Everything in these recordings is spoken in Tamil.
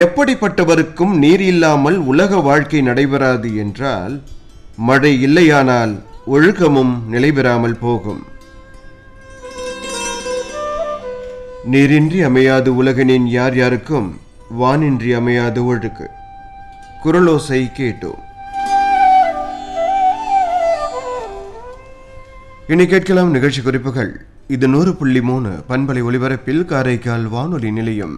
எப்படிப்பட்டவருக்கும் நீர் இல்லாமல் உலக வாழ்க்கை நடைபெறாது என்றால் மழை இல்லையானால் ஒழுக்கமும் நிலைபெறாமல் போகும் நீரின்றி அமையாது உலகனின் யார் யாருக்கும் வானின்றி அமையாது ஒழுக்கு குரலோசை கேட்டோம் இனி கேட்கலாம் நிகழ்ச்சி குறிப்புகள் இது நூறு புள்ளி மூணு பண்பலை ஒலிபரப்பில் காரைக்கால் வானொலி நிலையம்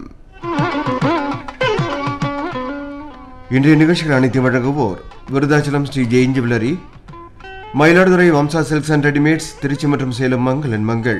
இன்றைய நிகழ்ச்சிகள் அனைத்தையும் வழங்குவோர் Virudhachalam Sri Jain jewellery Mayiladuthurai Vamsa silks and readymades Trichy மற்றும் சேலம் மங்களன் மங்கள்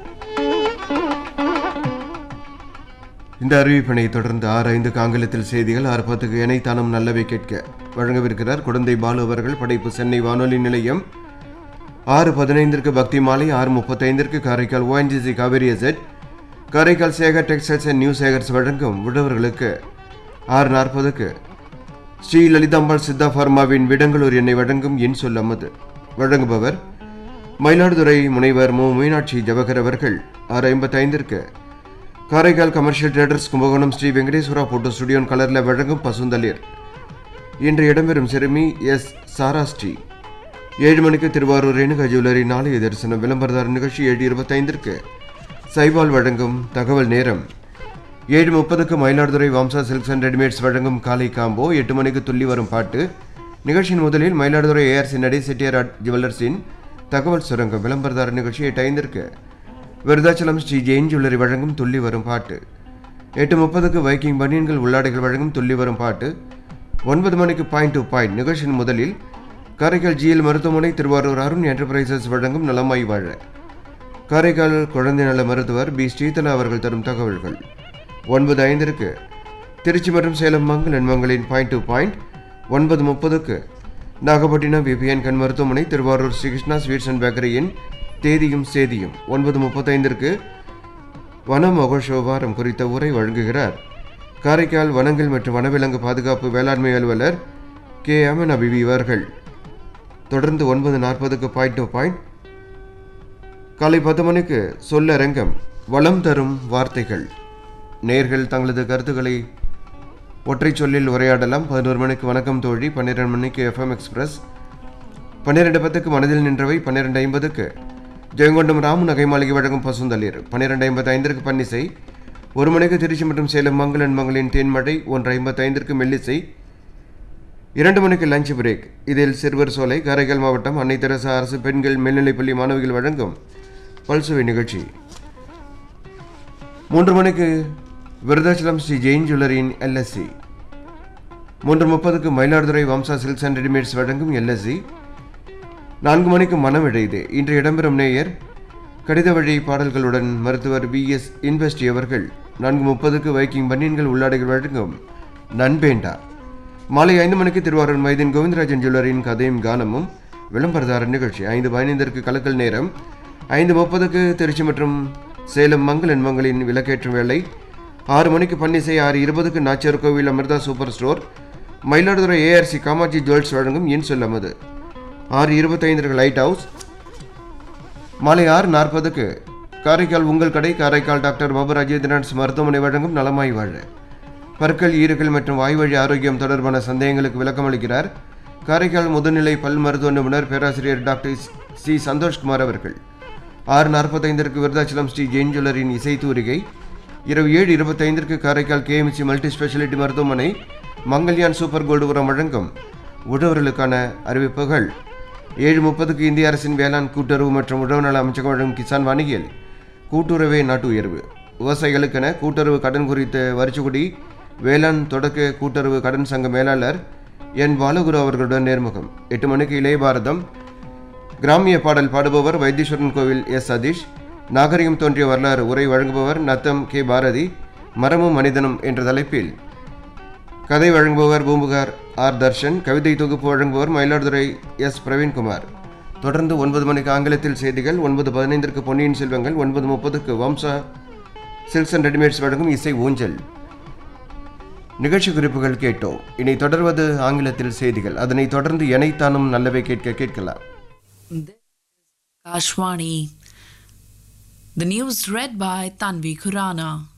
இந்த அறிவிப்பினை தொடர்ந்து ஆறு ஐந்துக்கு ஆங்கிலத்தில் செய்திகள் ஆறு பத்துக்கு இணைத்தானும் நல்லவை கேட்க வழங்கவிருக்கிறார் குழந்தை பாலு அவர்கள் படைப்பு சென்னை வானொலி நிலையம் ஆறு பதினைந்திற்கு பக்தி மாலை ஆறு முப்பத்தைந்திற்கு Karaikal ONGC Kaveri asset Karaikal Sekar textiles and new Sekars வழங்கும் விடவர்களுக்கு ஆறு நாற்பதுக்கு ஸ்ரீ லலிதாம்பாள் சித்தா ஃபார்மாவின் விடங்களூர் எண்ணெய் வழங்கும் என் சொல்லமது வழங்குபவர் மயிலாடுதுறை முனைவர் மு மீனாட்சி ஜவஹர் அவர்கள் ஆறு ஐம்பத்தைந்திற்கு Karaikal commercial traders Kumbakonam Sri Venkateswara photo ஸ்டுடியோன் கலரில் வழங்கும் பசுந்தளிர் இன்று இடம்பெறும் சிறுமி எஸ் சாரா ஸ்ரீ ஏழு மணிக்கு திருவாரூர் ரேணுகா ஜுவல்லரி நாளைய தரிசனம் விளம்பரதார நிகழ்ச்சி ஏழு இருபத்தைந்திற்கு சைபால் வழங்கும் தகவல் நேரம் ஏழு முப்பதுக்கு Mayiladuthurai Vamsa silks and readymades வழங்கும் காலை காம்போ எட்டு மணிக்கு துள்ளி வரும் பாட்டு நிகழ்ச்சியின் முதலில் மயிலாடுதுறை ஏஆர்சி நடை செட்டியார் ஆர்ட் ஜுவல்லர்ஸின் தகவல் சுரங்கம் விளம்பரதார நிகழ்ச்சி எட்டு ஐந்திற்கு விருதாச்சலம் ஸ்ரீ ஜெயின் ஜுவல்லரி வழங்கும் துள்ளி வரும் பாட்டு எட்டு முப்பதுக்கு வைக்கிங் பனியன்கள் உள்ளாடைகள் வழங்கும் துள்ளி வரும் பாட்டு ஒன்பது மணிக்கு பாயிண்ட் டு பாயிண்ட் நிகழ்ச்சியின் முதலில் காரைக்கால் ஜிஎல் மருத்துவமனை திருவாரூர் அருண் என்டர்பிரைசஸ் வழங்கும் நலமாய் வாழ காரைக்கால் குழந்தை நல மருத்துவர் பி ஸ்ரீதலா அவர்கள் தரும் தகவல்கள் ஒன்பது ஐந்திற்கு திருச்சி மற்றும் சேலம் மங்கள் எண்மங்களின் பாயிண்ட் டு பாயிண்ட் ஒன்பது முப்பதுக்கு நாகப்பட்டினம் விபிஎன் கண் மருத்துவமனை திருவாரூர் ஸ்ரீகிருஷ்ணா ஸ்வீட்ஸ் அண்ட் பேக்கரியின் தேதியும் சேதியும் ஒன்பது முப்பத்தைந்திற்கு வன மகோஷோவாரம் குறித்த உரை வழங்குகிறார் காரைக்கால் வனங்கள் மற்றும் வனவிலங்கு பாதுகாப்பு வேளாண்மை அலுவலர் கே அமன் அபிவி இவர்கள் தொடர்ந்து ஒன்பது நாற்பதுக்கு பாயிண்ட் டு பாயிண்ட் காலை பத்து மணிக்கு சொல்லரங்கம் வளம் தரும் வார்த்தைகள் நேர்கள் தங்களது கருத்துக்களை ஒற்றை சொல்லில் உரையாடலாம் பதினோரு மணிக்கு வணக்கம் தோழி பன்னிரெண்டு மணிக்கு எஃப்எம் எக்ஸ்பிரஸ் பன்னிரெண்டு பத்துக்கு மனதில் நின்றவை பன்னிரெண்டு ஐம்பதுக்கு ஜெயங்கொண்டம் ராமு நகை மாளிகை வழங்கும் பசுந்தளிர் பன்னிரெண்டு ஐம்பத்தி ஐந்திற்கு பன்னிசை ஒரு மணிக்கு திருச்சி மற்றும் சேலம் மங்களன் மங்களின் தேன்மழை ஒன்று ஐம்பத்தி ஐந்திற்கு மெல்லிசை இரண்டு மணிக்கு லஞ்ச் பிரேக் இதில் சிறுவர் சோலை காரைக்கால் மாவட்டம் அன்னை தெரசா அரசு பெண்கள் மேல்நிலைப்பள்ளி மாணவிகள் வழங்கும் பல்சுவை நிகழ்ச்சி மூன்று மணிக்கு விருதாச்சலம் ஸ்ரீ ஜெயின் ஜுவல்லரியின் எல்எஸ்சி மூன்று முப்பதுக்கு Mayiladuthurai Vamsa silks and readymades வழங்கும் எல்எஸ்சி நான்கு மணிக்கு மனம் இடையுது இன்று இடம்பெறும் நேயர் கடித வழி பாடல்களுடன் மருத்துவர் வி எஸ் இன்வெஸ்டி அவர்கள் நான்கு முப்பதுக்கு வைக்கிங் பன்னியன்கள் உள்ளாடைகள் வழங்கும் நண்பேண்டா மாலை ஐந்து மணிக்கு திருவாரூர் மைதீன் கோவிந்தராஜன் ஜுவல்லரின் கதையும் கானமும் விளம்பரதார நிகழ்ச்சி ஐந்து பதினைந்திற்கு கலக்கல் நேரம் ஐந்து முப்பதுக்கு திருச்சி மற்றும் சேலம் மங்களன் மங்களின் விளக்கேற்றும் வேலை ஆறு மணிக்கு பன்னிசை ஆறு இருபதுக்கு Nachiyar Kovil Amirtha super store Mayiladuthurai ARC Kamatchi jewels வழங்கும் இன் சொல்லமது ஆறு இருபத்தைந்திற்கு லைட் ஹவுஸ் மாலை ஆறு நாற்பதுக்கு காரைக்கால் உங்கள் கடை காரைக்கால் டாக்டர் பாபு ராஜேந்திரன்ஸ் மருத்துவமனை வழங்கும் நலமாய் வாழ பற்கள் ஈறுகள் மற்றும் வாய்வழி ஆரோக்கியம் தொடர்பான சந்தேகங்களுக்கு விளக்கம் அளிக்கிறார் காரைக்கால் முதுநிலை பல் மருத்துவ நிபுணர் பேராசிரியர் டாக்டர் சி சந்தோஷ்குமார் அவர்கள் ஆறு நாற்பத்தைந்திற்கு விருதாச்சலம் ஸ்ரீ ஜெயின் ஜுவல்லரின் இசை தூரிகை இரவு ஏழு இருபத்தைந்திற்கு காரைக்கால் கேஎம்சி மல்டி ஸ்பெஷாலிட்டி மருத்துவமனை மங்கல்யான் சூப்பர் கோல்டு உரம் வழங்கும் உழவர்களுக்கான அறிவிப்புகள் ஏழு முப்பதுக்கு இந்திய அரசின் வேளாண் கூட்டுறவு மற்றும் உழவு நல அமைச்சகம் வழங்கும் கிசான் வாணியில் கூட்டுறவே நாட்டு உயர்வு விவசாயிகளுக்கென கூட்டுறவு கடன் குறித்த வரிச்சுக்குடி வேளாண் தொடக்க கூட்டுறவு கடன் சங்க மேலாளர் என் பாலகுரு அவர்களுடன் நேர்முகம் எட்டு மணிக்கு இளைய பாரதம் கிராமிய பாடல் பாடுபவர் வைத்தீஸ்வரன் கோவில் எஸ் சதீஷ் நாகரிகம் தோன்றிய வரலாறு உரை வழங்குபவர் நத்தம் கே பாரதி மரமும் மனிதனும் என்ற தலைப்பில் கதை வழங்குபவர் பூம்புகார் ஆர் தர்ஷன் கவிதை தொகுப்பு வழங்குபவர் மயிலாடுதுறை எஸ் பிரவீன்குமார் தொடர்ந்து ஒன்பது மணிக்கு ஆங்கிலத்தில் செய்திகள் ஒன்பது பதினைந்திற்கு பொன்னியின் செல்வங்கள் ஒன்பது முப்பதுக்கு வம்சா சில்க்ஸ் அண்ட் ரெடிமேட்ஸ் வழங்கும் இசை ஊஞ்சல் நிகழ்ச்சி குறிப்புகள் கேட்டோம் இனி தொடர்வது ஆங்கிலத்தில் செய்திகள் அதனைத் தொடர்ந்து எனைத்தானும் நல்லவை கேட்க கேட்கலாம் Kashwani. The news read by Tanvi Khurana.